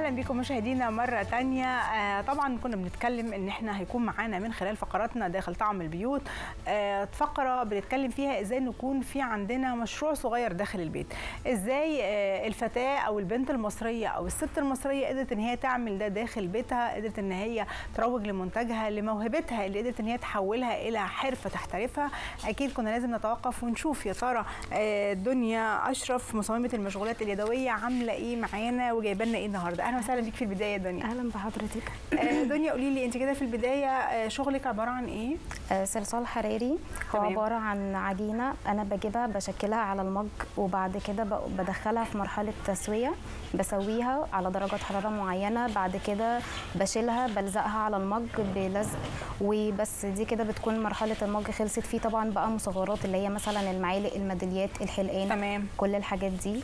وسهلا بكم مشاهدينا مرة تانية آه طبعا كنا بنتكلم ان احنا هيكون معانا من خلال فقراتنا داخل طعم البيوت آه فقرة بنتكلم فيها ازاي نكون في عندنا مشروع صغير داخل البيت ازاي آه الفتاة او البنت المصرية او الست المصرية قدرت ان هي تعمل ده داخل بيتها قدرت ان هي تروج لمنتجها لموهبتها اللي قدرت ان هي تحولها الى حرفة تحترفها اكيد كنا لازم نتوقف ونشوف يا ترى آه دنيا اشرف مصممة المشغولات اليدوية عاملة ايه معانا وجايبه لنا ايه النهارده اهلا وسهلا بيك في البدايه يا دنيا اهلا بحضرتك آه دنيا قولي لي انت كده في البدايه آه شغلك عباره عن ايه آه صلصال حراري هو تمام. عباره عن عجينه انا بجيبها بشكلها على المج وبعد كده ب- بدخلها في مرحله تسويه بسويها على درجات حراره معينه بعد كده بشيلها بلزقها على المج بلزق وبس دي كده بتكون مرحله المج خلصت فيه طبعا بقى مصغرات اللي هي مثلا المعالق الميداليات الحلقان تمام كل الحاجات دي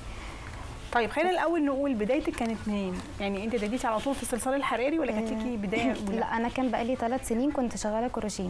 طيب خلينا الاول نقول بدايتك كانت منين يعني انت ابتديتي على طول في الصلصال الحراري ولا كانت ليكي بدايه اولى لا انا كان بقالي ثلاث سنين كنت شغاله كروشيه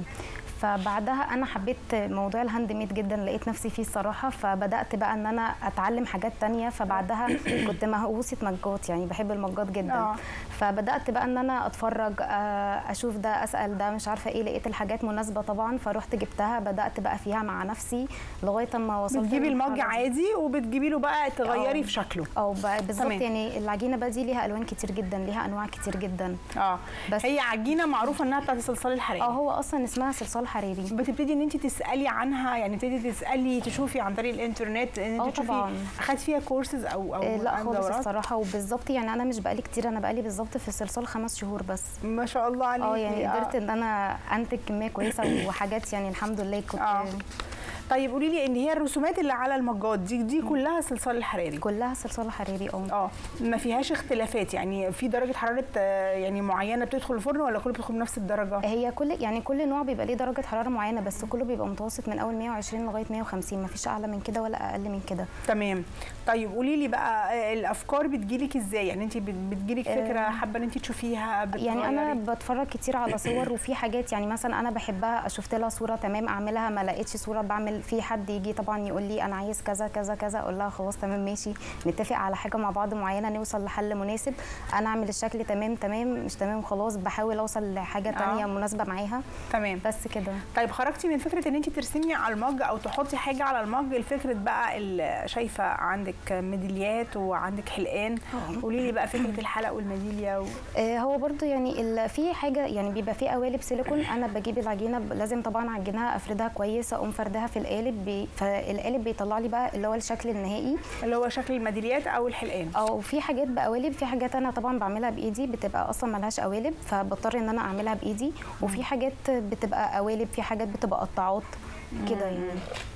فبعدها انا حبيت موضوع الهاند ميد جدا لقيت نفسي فيه الصراحه فبدات بقى ان انا اتعلم حاجات تانية فبعدها كنت مهووسه مجات يعني بحب المجات جدا آه. فبدات بقى ان انا اتفرج آه، اشوف ده اسال ده مش عارفه ايه لقيت الحاجات مناسبه طبعا فروحت جبتها بدات بقى فيها مع نفسي لغايه اما وصلت بتجيبي المج للمرحلة دي. عادي وبتجيبي له بقى تغيري آه. في شكله او ب- بالظبط تمام. يعني العجينه بقى دي ليها الوان كتير جدا ليها انواع كتير جدا اه بس- هي عجينه معروفه انها بتاعت الصلصال اه الحراري هو اصلا اسمها صلصال حراري بتبتدي ان انت تسالي عنها يعني تبتدي تسالي تشوفي عن طريق الانترنت ان آه انت تشوفي طبعاً. اخدت فيها كورسز او او آه، لا أو خالص دورات؟ الصراحه وبالظبط يعني انا مش بقالي كتير انا بقالي بالظبط في الصلصال خمس شهور بس ما شاء الله عليكي اه يعني قدرت ان انا انتج كميه كويسه وحاجات يعني الحمد لله كنت اه طيب قولي لي ان هي الرسومات اللي على المجات دي دي كلها صلصال الحراري كلها صلصال حراري اه اه ما فيهاش اختلافات يعني في درجه حراره آه، يعني معينه بتدخل الفرن ولا كله بيدخل بنفس الدرجه هي كل يعني كل نوع بيبقى ليه درجه حراره معينه بس كله بيبقى متوسط من اول 120 لغايه 150 ما فيش اعلى من كده ولا اقل من كده تمام طيب قولي لي بقى آه، الافكار بتجيلك ازاي يعني انت بت- بتجيلك فكره آه، حابه ان انت تشوفيها يعني انا بتغيري؟ بتفرج كتير على صور وفي حاجات يعني مثلا انا بحبها شفت لها صوره تمام اعملها ما لقيتش صوره بعمل في حد يجي طبعا يقول لي انا عايز كذا كذا كذا اقول لها خلاص تمام ماشي نتفق على حاجه مع بعض معينه نوصل لحل مناسب انا اعمل الشكل تمام تمام مش تمام خلاص بحاول اوصل لحاجه تانية آه. مناسبه معاها تمام بس كده طيب خرجتي من فكره ان انت ترسمي على المج او تحطي حاجه على المج لفكره بقى ال- شايفه عندك ميداليات وعندك حلقان آه. قولي لي بقى فكره الحلق والميداليه و... آه، هو برضو يعني ال- في حاجه يعني بيبقى في قوالب سيليكون انا بجيب العجينه ب- لازم طبعا اعجنها افردها كويس اقوم فردها في القالب بي فالقالب بيطلع لي بقى اللي هو الشكل النهائي اللي هو شكل الميداليات او الحلقان او في حاجات بقوالب في حاجات انا طبعا بعملها بايدي بتبقى اصلا ملهاش قوالب فبضطر ان انا اعملها بايدي وفي حاجات بتبقى قوالب في حاجات بتبقى قطاعات كده يعني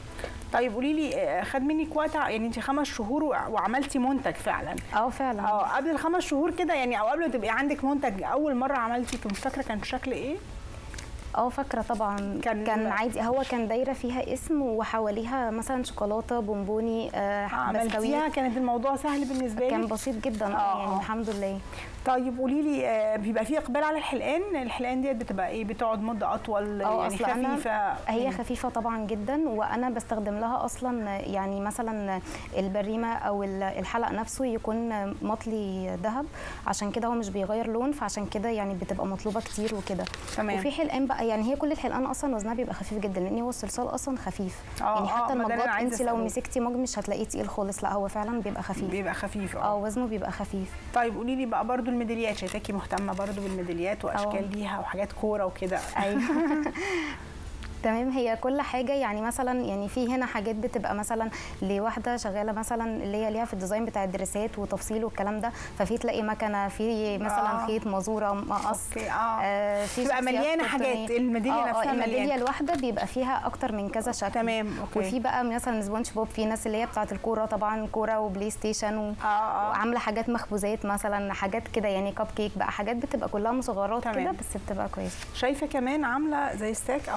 طيب قولي لي آه، خد منك وقت ع- يعني انت خمس شهور وع- وعملتي منتج فعلا اه فعلا اه قبل الخمس شهور كده يعني او قبل ما تبقي عندك منتج اول مره عملتي كنت فاكره كان شكل ايه اه فاكره طبعا كان- كان, كان عادي هو كان دايره فيها اسم وحواليها مثلا شوكولاته بونبوني آه عملتيها بسكويت كانت الموضوع سهل بالنسبه كان لك بسيط جدا آه، اه يعني آه. الحمد لله طيب قولي لي آه، بيبقى في اقبال على الحلقان الحلقان ديت بتبقى ايه بتقعد مده اطول اه يعني اصل انا خفيفه هي مم. خفيفه طبعا جدا وانا بستخدم لها اصلا يعني مثلا البريمه او ال- الحلق نفسه يكون مطلي ذهب عشان كده هو مش بيغير لون فعشان كده يعني بتبقى مطلوبه كتير وكده تمام. وفي حلقان بقى يعني هي كل الحلقان اصلا وزنها بيبقى خفيف جدا لان هو الصلصال اصلا خفيف اه، يعني اه، حتى ما ده اللي أنا المجات عايزة انت لو أسأله. مسكتي مج مش هتلاقيه تقيل خالص لا هو فعلا بيبقى خفيف بيبقى خفيف اه اه وزنه بيبقى خفيف طيب قولي لي بقى برضو الميداليات شايفاكي مهتمه برضو بالميداليات واشكال اه. ليها وحاجات كوره وكده ايوه تمام هي كل حاجه يعني مثلا يعني في هنا حاجات بتبقى مثلا لواحده شغاله مثلا اللي هي ليها في الديزاين بتاع الدريسات وتفصيل والكلام ده ففي تلاقي مكنه في مثلا آه. خيط مازوره مقص اوكي اه آه في تبقى شخصيات مليانة كرتونية. حاجات، الميدالية آه، نفسها آه الميداليه مليانة. الواحده بيبقى فيها اكتر من كذا شكل تمام، أوكي. وفي بقى مثلا سبونج بوب في ناس اللي هي بتاعه الكوره طبعا كوره وبلاي ستيشن و... اه اه وعامله حاجات مخبوزات مثلا حاجات كده يعني كب كيك بقى حاجات بتبقى كلها مصغرات تمام. كده بس بتبقى كويسه شايفه كمان عامله زي ستاك او حاجه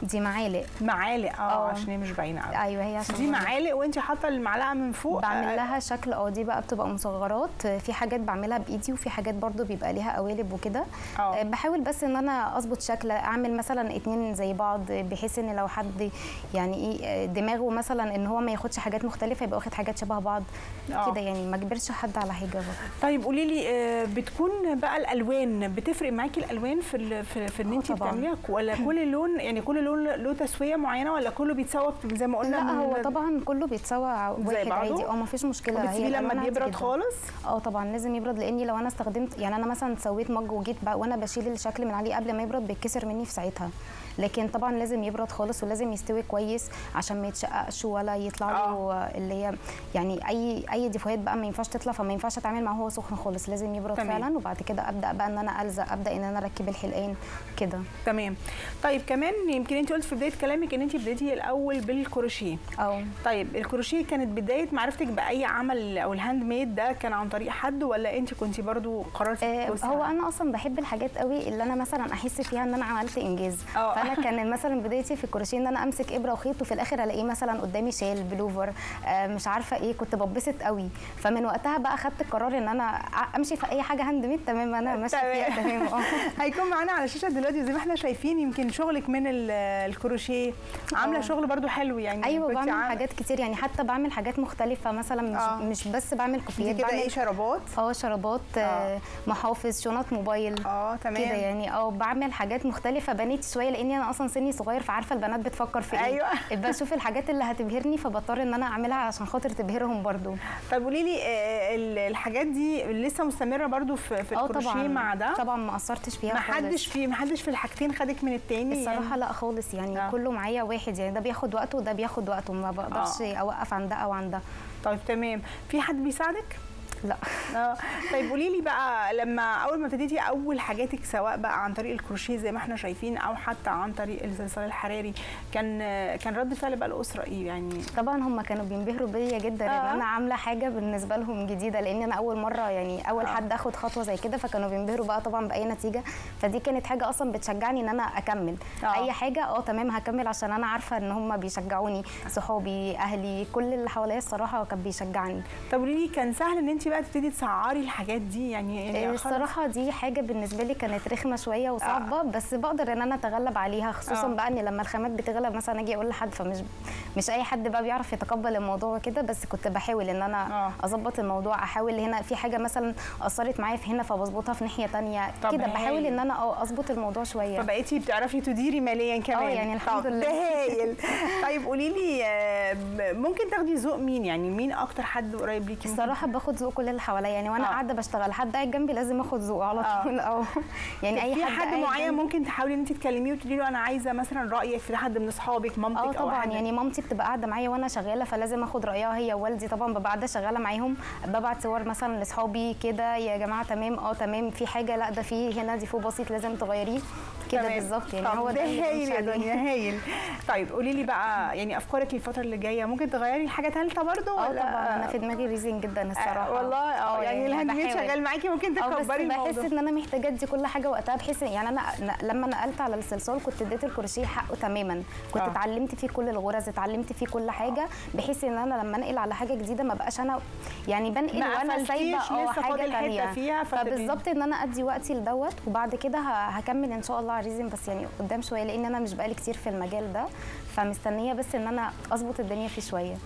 دي معالق معالق اه آه. عشان هي مش باينه قوي ايوه هي عشان دي برضه معالق وانت حاطه المعلقه من فوق بعمل آه، لها شكل اه دي بقى بتبقى مصغرات في حاجات بعملها بايدي وفي حاجات برضو بيبقى ليها قوالب وكده اه آه، بحاول بس ان انا اظبط شكل اعمل مثلا اتنين زي بعض بحيث ان لو حد يعني ايه آه، دماغه مثلا ان هو ما ياخدش حاجات مختلفه يبقى واخد حاجات شبه بعض آه. كده يعني ما اجبرش حد على حاجه برضه طيب قولي لي آه، بتكون بقى الالوان بتفرق معاكي الالوان في ال- في, في ان آه انت طبعاً. بتعمليها ولا كل لون يعني كل لون له تسويه معينه ولا كله بيتسوى زي ما قلنا لا من- هو طبعا كله بيتسوى زي واحد بعضه؟ عادي اه ما فيش مشكله وبتسيبيه لما الألوان عادي بيبرد جداً. خالص اه طبعا لازم يبرد لاني لو انا استخدمت يعني انا مثلا سويت مج وجيت بقى وانا بشيل الشكل من عليه قبل ما يبرد بيتكسر مني في ساعتها لكن طبعا لازم يبرد خالص ولازم يستوي كويس عشان ما يتشققش ولا يطلع له اللي هي يعني اي اي ديفوهات بقى ما ينفعش تطلع فما ينفعش اتعامل معاه وهو سخن خالص لازم يبرد تمام. فعلا وبعد كده ابدا بقى ان انا الزق ابدا ان انا اركب الحلقان كده تمام طيب كمان يمكن انت قلت في بدايه كلامك ان انت بديتي الاول بالكروشيه او طيب الكروشيه كانت بدايه معرفتك باي عمل او الهاند ميد ده كان عن طريق حد ولا انت كنتي برضو قررتي آه، تدوسي هو على- انا اصلا بحب الحاجات قوي اللي انا مثلا احس فيها ان انا عملت انجاز اه. فانا كان مثلا بدايتي في الكروشيه ان انا امسك ابره وخيط وفي الاخر الاقيه مثلا قدامي شال بلوفر آه، مش عارفه ايه كنت ببسط قوي فمن وقتها بقى خدت القرار ان انا ع- امشي في اي حاجه هاند ميد تمام انا ماشيه تمام. فيها تمام اه هيكون معانا على الشاشه دلوقتي زي ما احنا شايفين يمكن شغلك من ال- الكروشيه عامله اه. شغل برضو حلو يعني ايوه كنتي بعمل عاملة- حاجات كتير يعني حتى بعمل حاجات مختلفه مثلا مش, اه. مش بس بعمل دي كوفيات كده بعمل ايه شرابات اه شرابات آه، محافظ شنط موبايل اه تمام كده يعني اه بعمل حاجات مختلفه بنيت شويه لاني انا اصلا سني صغير فعارفه البنات بتفكر في ايه أيوة. بشوف الحاجات اللي هتبهرني فبضطر ان انا اعملها عشان خاطر تبهرهم برضو طب قولي لي آه، ال- الحاجات دي لسه مستمره برضو في, في اه الكروشيه طبعا مع ده طبعا ما قصرتش فيها ما خالص. حدش في ما حدش في الحاجتين خدك من التاني الصراحه لا خالص يعني آه. كله معايا واحد يعني ده بياخد وقته وده بياخد وقته ما بقدرش آه. اوقف عن ده او عن ده طيب تمام في حد بيساعدك لا اه طيب قولي لي بقى لما اول ما ابتديتي اول حاجاتك سواء بقى عن طريق الكروشيه زي ما احنا شايفين او حتى عن طريق الصلصال الحراري كان كان رد فعل بقى الاسره ايه يعني طبعا هم كانوا بينبهروا بيا جدا آه. ان انا عامله حاجه بالنسبه لهم جديده لان انا اول مره يعني اول آه. حد اخد خطوه زي كده فكانوا بينبهروا بقى طبعا باي نتيجه فدي كانت حاجه اصلا بتشجعني ان انا اكمل آه. اي حاجه اه تمام هكمل عشان انا عارفه ان هم بيشجعوني صحابي اهلي كل اللي حواليا الصراحه كان بيشجعني طب قولي لي كان سهل ان انت بقى تبتدي تسعري الحاجات دي يعني يعني خلاص. الصراحه دي حاجه بالنسبه لي كانت رخمه شويه وصعبه بس بقدر ان انا اتغلب عليها خصوصا آه. بقى ان لما الخامات بتغلى مثلا اجي اقول لحد فمش مش اي حد بقى بيعرف يتقبل الموضوع كده بس كنت بحاول ان انا آه. اظبط الموضوع احاول هنا في حاجه مثلا اثرت معايا في هنا فبظبطها في ناحيه تانية طب كده بحاول هايل. ان انا اه اظبط الموضوع شويه فبقيتي بتعرفي تديري ماليا كمان يعني الحمد طب لله. ده هايل طيب قولي لي آه، ممكن تاخدي ذوق مين يعني مين اكتر حد قريب ليكي ممكن الصراحه باخد ذوق كل اللي حواليا يعني وانا آه. قاعده بشتغل حد قاعد جنبي لازم اخد ذوقه على آه. طول اه يعني اي في حد حد قاعد معين جنبي- ممكن تحاولي ان انت تكلميه وتقولي له انا عايزه مثلا رايك في حد من اصحابك مامتك اه او طبعا حاجة. يعني مامتي بتبقى قاعده معايا وانا شغاله فلازم اخد رايها هي ووالدي طبعا ببقى قاعده شغاله معاهم ببعت صور مثلا لاصحابي كده يا جماعه تمام اه تمام في حاجه لا ده في هنا ديفو بسيط لازم تغيريه كده تمام. بالظبط يعني طب هو ده ده اللي هايل بمشي يا عليه. دنيا هايل طيب قولي لي بقى يعني افكارك الفتره اللي جايه ممكن تغيري حاجه ثالثه برضو اه ولا طبعا انا في دماجي ريزنج جدا الصراحه آه والله اه يعني الهاند ميد بحاول. شغال معاكي ممكن اه بس تكبري بحس الموضوع ان انا محتاجه ادي كل حاجه وقتها بحيث يعني انا ن- لما نقلت على الصلصال كنت اديت الكروشيه حقه تماما كنت آه. اتعلمت فيه كل الغرز اتعلمت فيه كل حاجه بحيث ان انا لما انقل على حاجه جديده ما بقاش انا يعني بنقل ما وانا قفلتيش سايبه اه لسه حاجه فاضل حتة تانية فيها فتبقي- فبالظبط ان انا ادي وقتي لدوت وبعد كده ه- هكمل ان شاء الله على ريزن بس يعني قدام شويه لان انا مش بقالي كتير في المجال ده فمستنيه بس ان انا اظبط الدنيا فيه شويه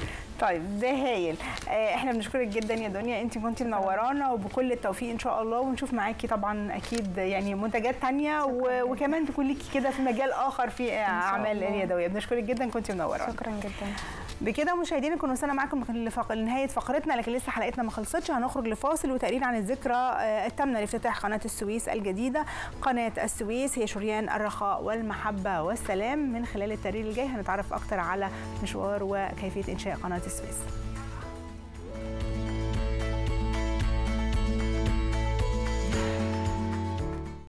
طيب ده هايل آه، احنا بنشكرك جدا يا دنيا انت كنتي منورانا وبكل التوفيق ان شاء الله ونشوف معاكي طبعا اكيد يعني منتجات تانية و- وكمان تكون ليكي كده في مجال اخر في اعمال الله. اليدويه بنشكرك جدا كنتي منورانا شكرا جدا بكده مشاهدينا كنا وصلنا معاكم لفق- لنهايه فقرتنا لكن لسه حلقتنا ما خلصتش هنخرج لفاصل وتقرير عن الذكرى آه، الثامنه لافتتاح قناه السويس الجديده قناه السويس هي شريان الرخاء والمحبه والسلام من خلال التقرير الجاي هنتعرف اكتر على مشوار وكيفيه انشاء قناه السويس